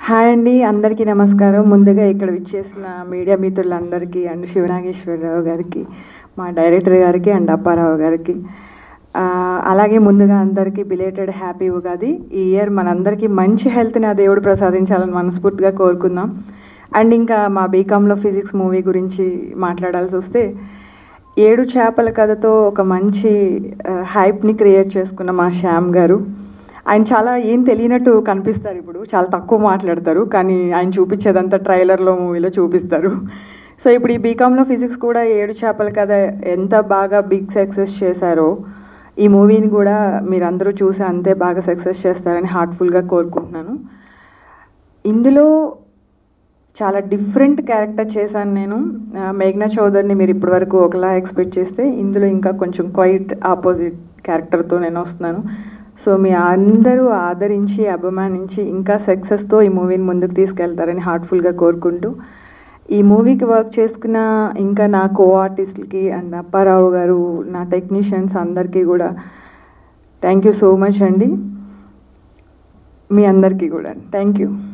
hi అండి అందరికీ నమస్కారం ముందుగా ఇక్కడ విచ్చేసిన మీడియా మిత్రులందరికీ అండ్ శివనాగేశ్వరరావు గారికి మా డైరెక్టర్ గారికి అండ్ అప్పారావు గారికి ఆ, అలాగే ముందుగా అందరికీ బిలేటెడ్ హ్యాపీ ఉగాది ఈ ఇయర్ మనందరికీ మంచి హెల్త్ని ఆ దేవుడు ప్రసాదించాలని మనస్ఫూర్తిగా కోరుకుందాం అండ్ ఇంకా మా బీకామ్లో ఫిజిక్స్ మూవీ గురించి మాట్లాడాల్సి వస్తే ఏడు చేపల కథతో ఒక మంచి హైప్ని క్రియేట్ చేసుకున్న మా శ్యామ్ గారు ఆయన చాలా ఏం తెలియనట్టు కనిపిస్తారు ఇప్పుడు చాలా తక్కువ మాట్లాడతారు కానీ ఆయన చూపించేదంతా ట్రైలర్లో మూవీలో చూపిస్తారు సో ఇప్పుడు ఈ బీకామ్లో ఫిజిక్స్ కూడా ఏడు చేపల కథ ఎంత బాగా బిగ్ సక్సెస్ చేశారో ఈ మూవీని కూడా మీరందరూ చూసి అంతే బాగా సక్సెస్ చేస్తారని హార్ట్ఫుల్గా కోరుకుంటున్నాను ఇందులో చాలా డిఫరెంట్ క్యారెక్టర్ చేశాను నేను ఆ, మేఘ్నా చౌదరిని మీరు ఇప్పటివరకు ఒకలా ఎక్స్పెక్ట్ చేస్తే ఇందులో ఇంకా కొంచెం క్వైట్ ఆపోజిట్ క్యారెక్టర్తో నేను వస్తున్నాను సో మీ అందరూ ఆదరించి అభిమానించి ఇంకా సక్సెస్తో ఈ మూవీని ముందుకు తీసుకెళ్తారని హార్ట్ఫుల్గా కోరుకుంటూ ఈ మూవీకి వర్క్ చేసుకున్న ఇంకా నా కో ఆర్టిస్ట్లకి అండ్ అప్పారావు గారు నా టెక్నీషియన్స్ అందరికీ కూడా థ్యాంక్ యూ సో మచ్ అండి మీ అందరికీ కూడా థ్యాంక్ యూ